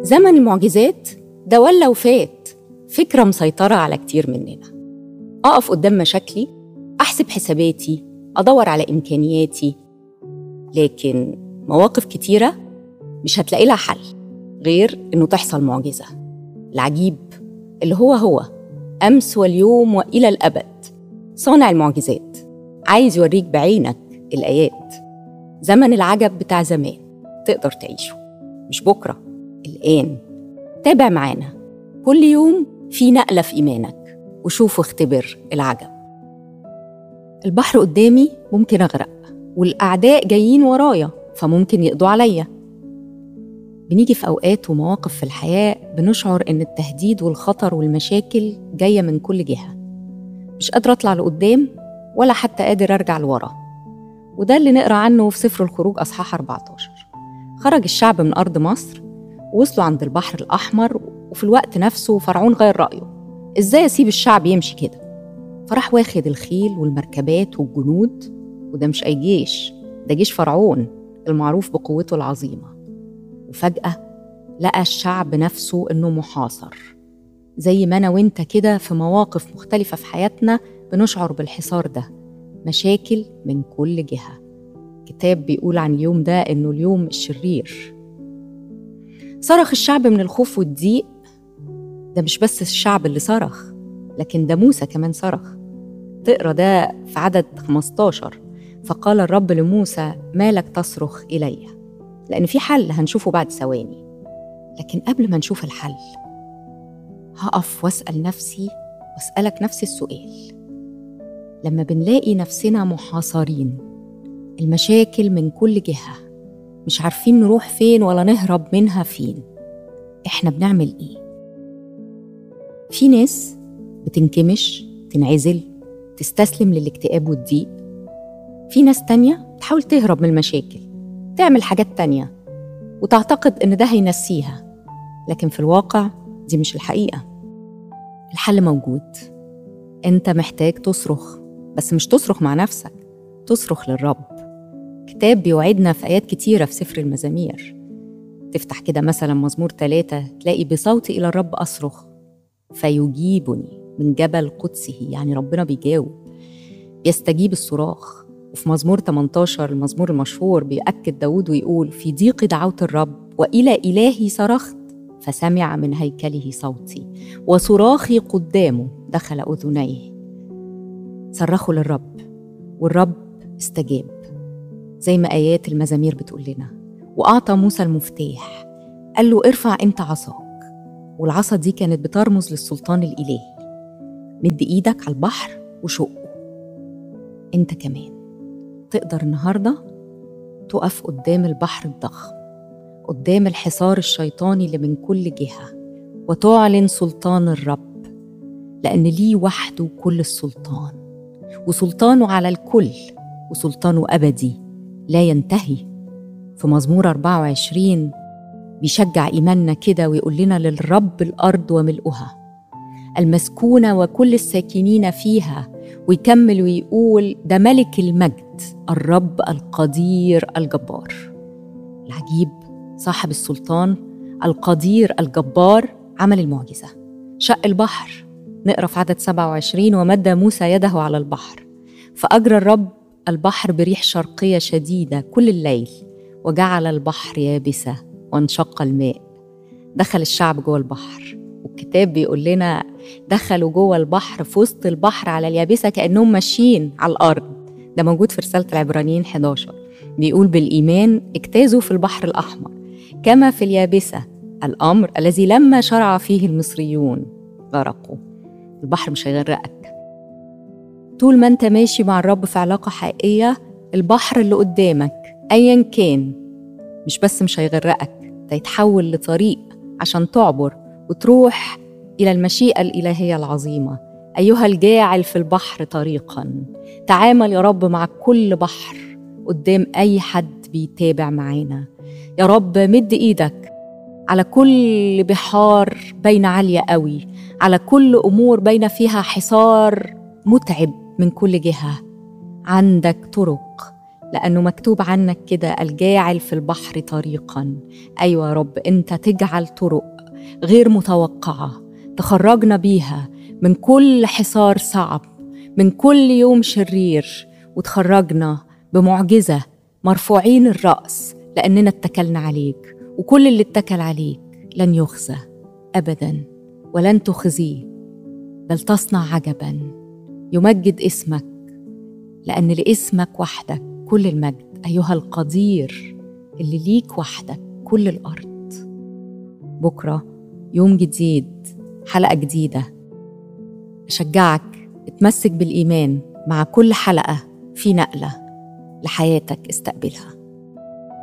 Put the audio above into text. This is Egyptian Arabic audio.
زمن المعجزات ده ولا وفات فكرة مسيطرة على كتير مننا أقف قدام مشاكلي أحسب حساباتي أدور على إمكانياتي لكن مواقف كتيرة مش هتلاقي لها حل غير إنه تحصل معجزة العجيب اللي هو هو أمس واليوم وإلى الأبد صانع المعجزات عايز يوريك بعينك الآيات زمن العجب بتاع زمان تقدر تعيشه مش بكرة الآن تابع معانا كل يوم في نقلة في إيمانك وشوف واختبر العجب البحر قدامي ممكن أغرق والأعداء جايين ورايا فممكن يقضوا عليا بنيجي في أوقات ومواقف في الحياة بنشعر إن التهديد والخطر والمشاكل جاية من كل جهة مش قادرة أطلع لقدام ولا حتى قادر أرجع لورا وده اللي نقرأ عنه في سفر الخروج أصحاح 14 خرج الشعب من أرض مصر ووصلوا عند البحر الأحمر وفي الوقت نفسه فرعون غير رأيه إزاي أسيب الشعب يمشي كده فراح واخد الخيل والمركبات والجنود وده مش أي جيش ده جيش فرعون المعروف بقوته العظيمة وفجأة لقى الشعب نفسه إنه محاصر زي ما أنا وإنت كده في مواقف مختلفة في حياتنا بنشعر بالحصار ده مشاكل من كل جهة كتاب بيقول عن اليوم ده إنه اليوم الشرير صرخ الشعب من الخوف والضيق ده مش بس الشعب اللي صرخ لكن ده موسى كمان صرخ تقرا ده في عدد 15 فقال الرب لموسى ما لك تصرخ إلي لأن في حل هنشوفه بعد ثواني لكن قبل ما نشوف الحل هقف واسأل نفسي واسألك نفس السؤال لما بنلاقي نفسنا محاصرين المشاكل من كل جهة مش عارفين نروح فين ولا نهرب منها فين احنا بنعمل ايه في ناس بتنكمش تنعزل تستسلم للاكتئاب والضيق في ناس تانية تحاول تهرب من المشاكل تعمل حاجات تانية وتعتقد إن ده هينسيها لكن في الواقع دي مش الحقيقة الحل موجود أنت محتاج تصرخ بس مش تصرخ مع نفسك تصرخ للرب كتاب بيوعدنا في آيات كتيرة في سفر المزامير تفتح كده مثلا مزمور ثلاثة تلاقي بصوتي إلى الرب أصرخ فيجيبني من جبل قدسه يعني ربنا بيجاوب يستجيب الصراخ وفي مزمور 18 المزمور المشهور بيأكد داود ويقول في ضيق دعوت الرب وإلى إلهي صرخت فسمع من هيكله صوتي وصراخي قدامه دخل أذنيه صرخوا للرب والرب استجاب زي ما آيات المزامير بتقول لنا وأعطى موسى المفتاح قال له ارفع أنت عصاك والعصا دي كانت بترمز للسلطان الإلهي مد إيدك على البحر وشقه أنت كمان تقدر النهاردة تقف قدام البحر الضخم قدام الحصار الشيطاني اللي من كل جهة وتعلن سلطان الرب لأن ليه وحده كل السلطان وسلطانه على الكل وسلطانه أبدي لا ينتهي في مزمور 24 بيشجع إيماننا كده ويقول لنا للرب الأرض وملؤها المسكونة وكل الساكنين فيها ويكمل ويقول ده ملك المجد الرب القدير الجبار العجيب صاحب السلطان القدير الجبار عمل المعجزة شق البحر نقرا في عدد 27 ومد موسى يده على البحر فأجرى الرب البحر بريح شرقية شديدة كل الليل وجعل البحر يابسة وانشق الماء دخل الشعب جوه البحر والكتاب بيقول لنا دخلوا جوه البحر في وسط البحر على اليابسة كأنهم ماشيين على الأرض ده موجود في رسالة العبرانيين 11 بيقول بالإيمان اجتازوا في البحر الأحمر كما في اليابسة الأمر الذي لما شرع فيه المصريون غرقوا البحر مش هيغرقك طول ما انت ماشي مع الرب في علاقة حقيقية البحر اللي قدامك أيا كان مش بس مش هيغرقك ده يتحول لطريق عشان تعبر وتروح إلى المشيئة الإلهية العظيمة أيها الجاعل في البحر طريقا تعامل يا رب مع كل بحر قدام أي حد بيتابع معانا يا رب مد إيدك على كل بحار بين عالية قوي على كل أمور بين فيها حصار متعب من كل جهة عندك طرق لأنه مكتوب عنك كده الجاعل في البحر طريقا أيوة يا رب أنت تجعل طرق غير متوقعة تخرجنا بيها من كل حصار صعب من كل يوم شرير وتخرجنا بمعجزة مرفوعين الرأس لأننا اتكلنا عليك وكل اللي اتكل عليك لن يخزى أبدا ولن تخزيه بل تصنع عجبا يمجد اسمك لأن لاسمك وحدك كل المجد أيها القدير اللي ليك وحدك كل الأرض بكرة يوم جديد حلقة جديدة أشجعك اتمسك بالإيمان مع كل حلقة في نقلة لحياتك استقبلها